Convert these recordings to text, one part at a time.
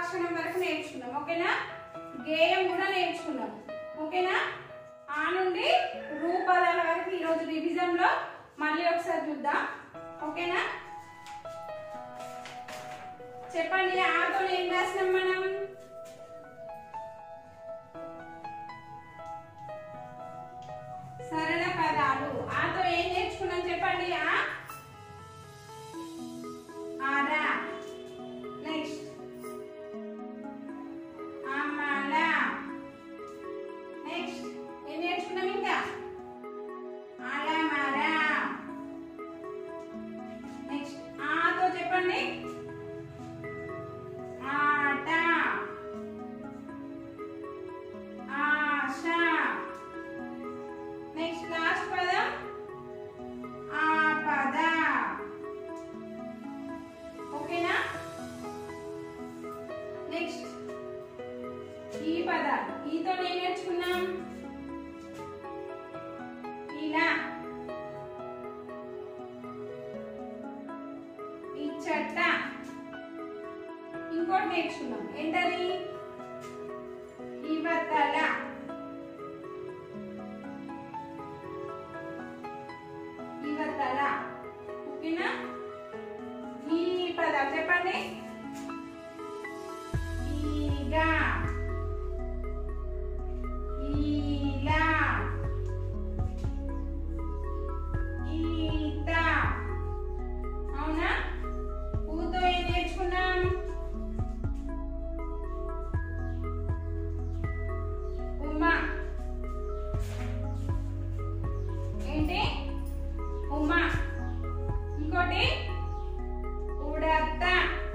అక్షరం వరకు నేర్చుకున్నాం ఓకేనా గేయం కూడా నేర్చుకున్నాం ఓకేనా ఆ నుండి రూపదాల వరకు ఈరోజు రివిజన్ లో మళ్ళీ ఒకసారి చూద్దాం ఓకేనా చెప్పండి ఆతో ఏం రాసినాం మనం సరళ పదాలు ఆతో ఏం నేర్చుకున్నాం చెప్పండి ఆ ఆరా నెక్స్ట్ అమల నెక్స్ట్ ఏం నేర్చుకున్నాం ఇంకా అలమర నెక్స్ట్ ఆతో చెప్పండి ఆట ఆశ నెక్స్ట్ లాస్ట్ పదం ఆపద ఓకేనా నెక్స్ట్ ఈ పదాలు ఈతో ఏం నేర్చుకున్నాం ఇలా ఈ చెట్ట ఇంకోటి నేర్చుకున్నాం ఏంటది ఇవతల ఇవతల ఓకేనా ఈ పదాలు చెప్పండి ఈగ ఈల ఈత అవునా ఊతో ఏం నేర్చుకున్నాం ఉమా ఏంటి ఉమా ఇంకోటి ఉడత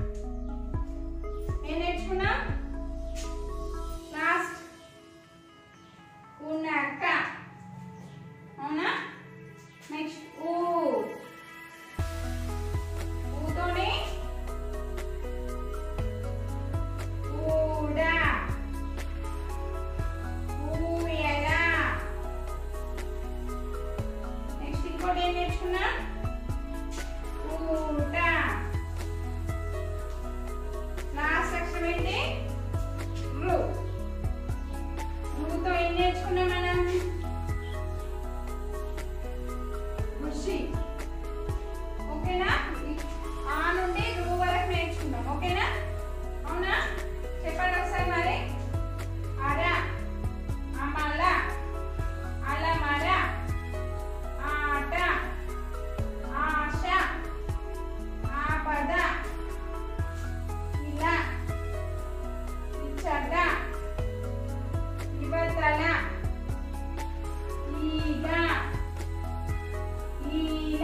ఏం నేర్చుకున్నాం లాస్ట్ ఉన్నక్క అవునా నెక్స్ట్ ఊ ఊతోనే ఊడ ఊయల నెక్స్ట్ ఇంకోటి ఏం నేర్చుకున్నాం ఊట లాస్ట్ అక్షరం ఏంటి రు రుతో ఏం నేర్చుకున్నాం మనం ఋషి ఓకేనా ఆ నుండి రు వరకు నేర్చుకున్నాం ఓకేనా అవునా చెప్పండి ఒకసారి మరి అర అమల అలమర ఆట ఆశ ఆపద ఇలా ఇచ్చట ఇవతల ఈగ ఈల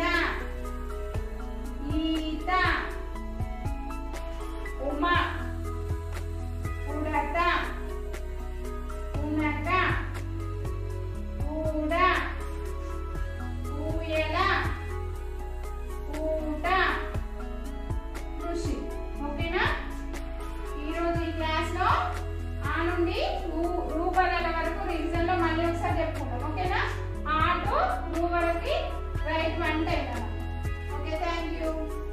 ఈత ఉమ ఉడత ఉనక ఊడ ఊయల ఊట ఋషి ఓకేనా ఈరోజు ఈ క్లాస్ లో ఆ నుండి రూ- రూపదాల వరకు రివిజన్ లో మళ్ళీ ఒకసారి చెప్పుకుంటాం ఓకేనా ఆ టు రూ వరకు right one time okay thank you